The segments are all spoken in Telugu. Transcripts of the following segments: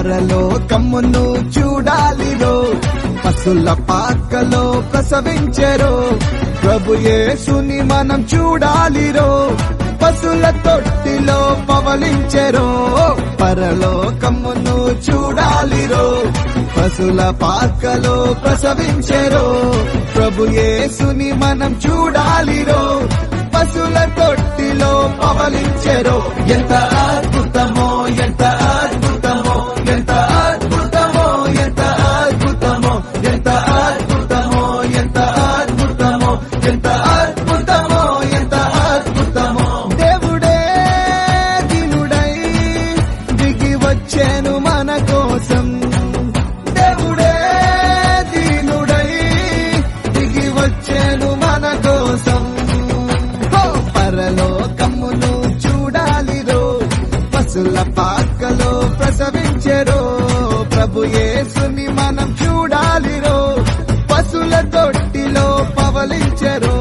పరలోకమును చూడాలిరో పశుల పాకలో ప్రసవించెరో ప్రభు యేసుని మనం చూడాలిరో పశుల తొట్టిలో పవలించెరో పరలోకమును చూడాలిరో పశుల పాకలో ప్రసవించెరో ప్రభు యేసుని మనం చూడాలిరో పశుల తొట్టిలో పవలించెరో ఎంత అద్భుతమో ఎంత అద్భుతమో ఎంత అద్భుతమో ఎంత అద్భుతమో ఎంత అద్భుతమో ఎంత అద్భుతమో ఎంత అద్భుతమో ఎంత అద్భుతమో దేవుడే దినుడై దిగి వచ్చాను మన కోసం దేవుడే దీనుడై దిగి వచ్చాను మన కోసం హో! పరలోకమును చూడాలిరో పశుల పాకలో ప్రసవించెరో ప్రభు యేసుని మనం చూడాలిరో పశుల తొట్టిలో పవలించెరో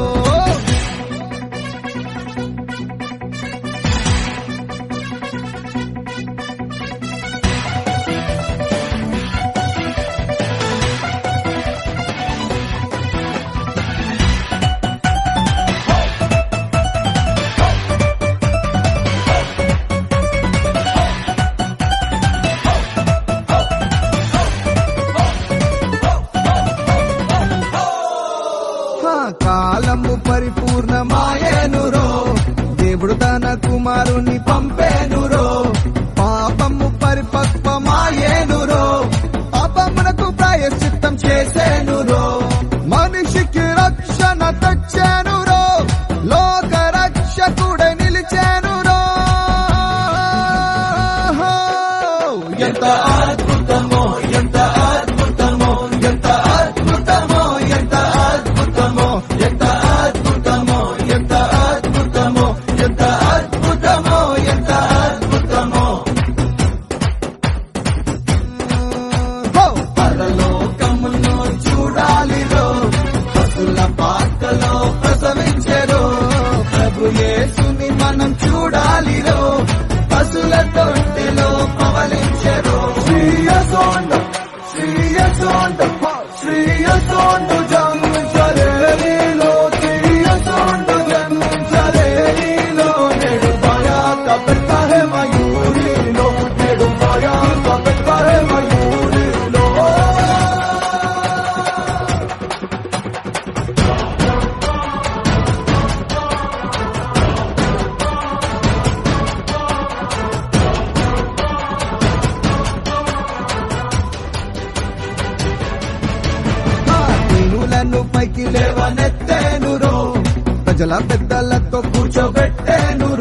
హా, కాలము పరిపూర్ణమాయేనురో దేవుడు తన కుమారుని పంపేనురో పాపము పరిపక్వమాయేనురో పాపమునకు ప్రాయశ్చిత్తం చేసేనురో మనిషికి రక్షణ తెచ్చానురో లోక రక్షకుడై నిలిచానురో ఎంత అద్భుతమో ఎంత అద్భుతమో ఎంత అద్భుతమో ఎంత అద్భుతమో ఎంత అద్భుతమో ఎంత అద్భుతమో ఎంత అద్భుతమో ఎంత అద్భుతమో హో! పరలోకమును చూడాలిరో పశుల పాకలో ప్రసవించెరో ప్రభు యేసుని మనం చూడాలిరో పశుల తొట్టిలో పవలించెరో శ్రీయసోండ శ్రీయసోండ శ్రీయసోండ జన్మించలేలో శ్రీయసోండ జన్మించలేలో నేడు భయాక పెట్టే మయూరిలో నేడు భయాక పెట్టే మయూరిలో దీనులను పైకి లేవనెత్తేనురో ప్రజల పెద్దలతో కూర్చోబెట్టేను